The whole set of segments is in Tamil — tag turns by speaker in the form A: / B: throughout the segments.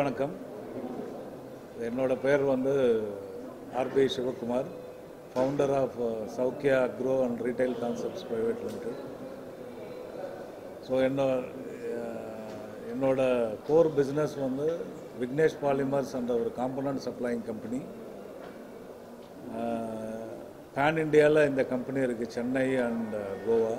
A: வணக்கம் என்னோட பேர் வந்து RP Sivakumar founder of Soukya agro and retail concepts private limited so என்ன என்னோட கோர் பிஸ்னஸ் வந்து விக்னேஷ் பாலிமர்ஸ் என்ற ஒரு காம்பனன்ட் சப்ளைங் கம்பெனி பேன் இண்டியாவில் இந்த கம்பெனி இருக்குது Chennai and Goa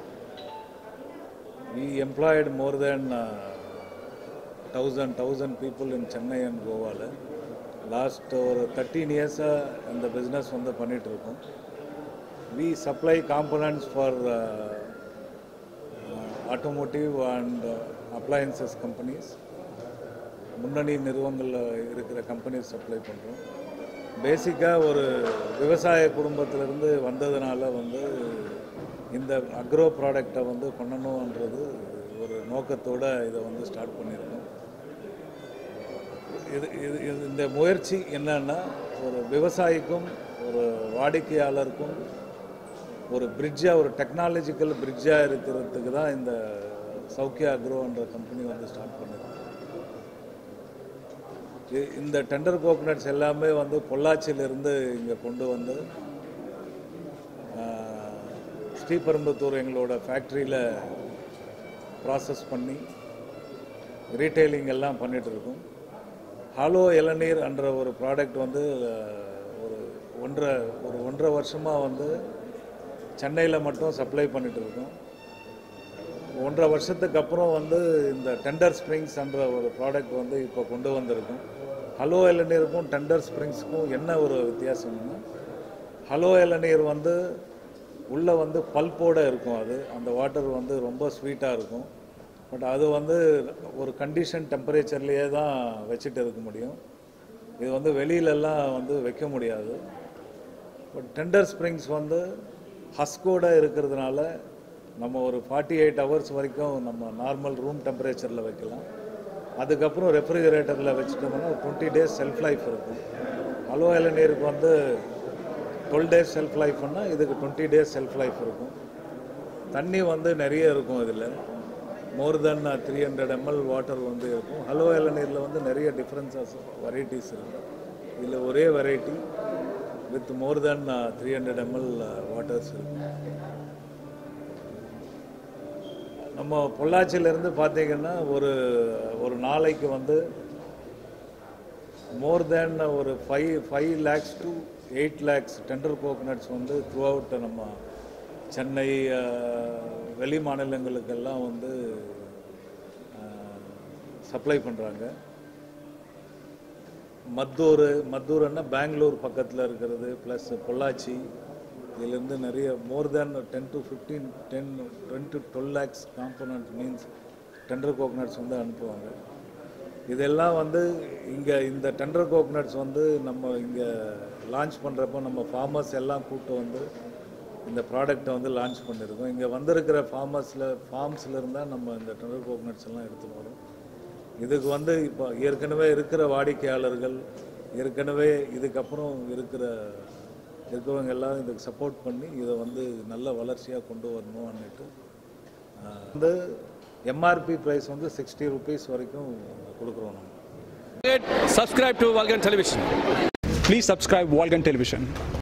A: we employed more than uh, thousand thousand people in Chennai and கோவாவில் லாஸ்ட் ஒரு தேர்ட்டீன் இயர்ஸாக இந்த பிஸ்னஸ் வந்து பண்ணிட்டு இருக்கோம் we supply components for automotive and appliances companies முன்னணி நிறுவனங்களில் இருக்கிற கம்பெனிஸ் சப்ளை பண்ணுறோம் பேசிக்காக ஒரு விவசாய குடும்பத்திலிருந்து வந்ததுனால வந்து இந்த அக்ரோ ப்ராடக்டை வந்து பண்ணணுன்றது ஒரு நோக்கத்தோட இதை வந்து ஸ்டார்ட் பண்ணியிருக்கோம் இது இது இது- இந்த முயற்சி என்னன்னா ஒரு விவசாயிக்கும் ஒரு வாடிக்கையாளருக்கும் ஒரு பிரிட்ஜாக ஒரு டெக்னாலஜிக்கல் பிரிட்ஜாக இருக்கிறதுக்கு தான் இந்த சௌக்கியா அக்ரோன்ற கம்பெனி வந்து ஸ்டார்ட் பண்ணிருக்கோம் இ- இந்த டெண்டர் கோகனட்ஸ் எல்லாமே வந்து பொள்ளாச்சியிலிருந்து இங்கே கொண்டு வந்து ஆஹ், ஸ்ரீபெரும்புத்தூர் எங்களோட ஃபேக்ட்ரியில் ப்ராசஸ் பண்ணி ரீட்டைலிங் எல்லாம் பண்ணிட்டு இருக்கோம் ஹலோ இளநீர் என்ற ஒரு ப்ராடக்ட் வந்து அஹ், ஒரு ஒன்றரை ஒரு ஒன்றரை வருஷமாக வந்து சென்னையில் மட்டும் சப்ளை பண்ணிட்டு இருக்கோம் ஒன்றரை வருஷத்துக்கு அப்புறம் வந்து இந்த டெண்டர் ஸ்ப்ரிங்ஸ் என்ற ஒரு ப்ராடக்ட் வந்து இப்போ கொண்டு வந்திருக்கோம் ஹலோ இளநீருக்கும் டெண்டர் ஸ்ப்ரிங்ஸ்க்கும் என்ன ஒரு வித்தியாசம்னா ஹலோ இளநீர் வந்து உள்ளே வந்து பல்போட இருக்கும் அது அந்த வாட்டர் வந்து ரொம்ப ஸ்வீட்டாக இருக்கும் பட் அது வந்து ஒரு கண்டிஷன் டெம்பரேச்சர்லேயே தான் வச்சுட்டு இருக்க முடியும் இது வந்து வெளியிலலாம் வந்து வைக்க முடியாது பட் டெண்டர் ஸ்ப்ரிங்ஸ் வந்து ஹஸ்கோட இருக்கிறதுனால நம்ம ஒரு ஃபார்ட்டி எயிட் ஹவர்ஸ் வரைக்கும் நம்ம நார்மல் ரூம் டெம்பரேச்சரில் வைக்கலாம் அதுக்கப்புறம் ரெஃப்ரிஜரேட்டரில் வச்சுட்டோம்னா ஒரு டுவெண்ட்டி டேஸ் செல்ஃப் லைஃப் இருக்கும் அலோ இளநீருக்கு வந்து டுவெல் டேஸ் செல்ஃப் லைஃப்னா இதுக்கு டுவெண்ட்டி டேஸ் செல்ஃப் லைஃப் இருக்கும் தண்ணி வந்து நிறைய இருக்கும் இதில் more than three hundred ML water வந்து இருக்கும் ஹலோ இளநீரில் வந்து நிறைய டிஃப்ரென்சஸ் வெரைட்டிஸ் இருக்கும் இதில் ஒரே variety with more than three hundred ML waters இருக்கும் நம்ம பொள்ளாச்சியிலேருந்து பார்த்தீங்கன்னா ஒரு ஒரு நாளைக்கு வந்து மோர் தேன் ஒரு five five lakhs to eight lakhs tender coconuts வந்து த்ரூ அவுட் நம்ம சென்னை அஹ், வெளி மாநிலங்களுக்கெல்லாம் வந்து சப்ளை பண்ணுறாங்க மத்தூர் மத்தூர்னா பெங்களூர் பக்கத்தில் இருக்கிறது ப்ளஸ் பொள்ளாச்சி இதுலேருந்து நிறைய more than ten to fifteen ten ten to twelve lakhs component means tender coconuts வந்து அனுப்புவாங்க இதெல்லாம் வந்து இங்கே இந்த டெண்டர் கோகனட்ஸ் வந்து நம்ம இங்கே லான்ச் பண்ணுறப்போ நம்ம ஃபார்மர்ஸ் எல்லாம் கூப்பிட்டு வந்து இந்த ப்ராடக்ட்டை வந்து லான்ச் பண்ணியிருக்கோம் இங்கே வந்திருக்கிற ஃபார்மர்ஸில் ஃபார்ம்ஸில் இருந்தால் நம்ம இந்த டெண்டர் கோகனட்ஸ் எல்லாம் எடுத்துன்னு வரோம் இதுக்கு வந்து இப்போ ஏற்கனவே இருக்கிற வாடிக்கையாளர்கள் ஏற்கனவே இதுக்கப்புறம் இருக்கிற இருக்கிறவங்க எல்லாம் இதுக்கு சப்போர்ட் பண்ணி இதை வந்து நல்ல வளர்ச்சியாக கொண்டு வரணும்னுட்டு ஆஹ், வந்து எம்ஆர்பி ப்ரைஸ் வந்து சிக்ஸ்டி ருபீஸ் வரைக்கும் கொடுக்குறோம் நம்ம
B: Subscribe to Vulcan Television.
C: Please subscribe Walgan Television.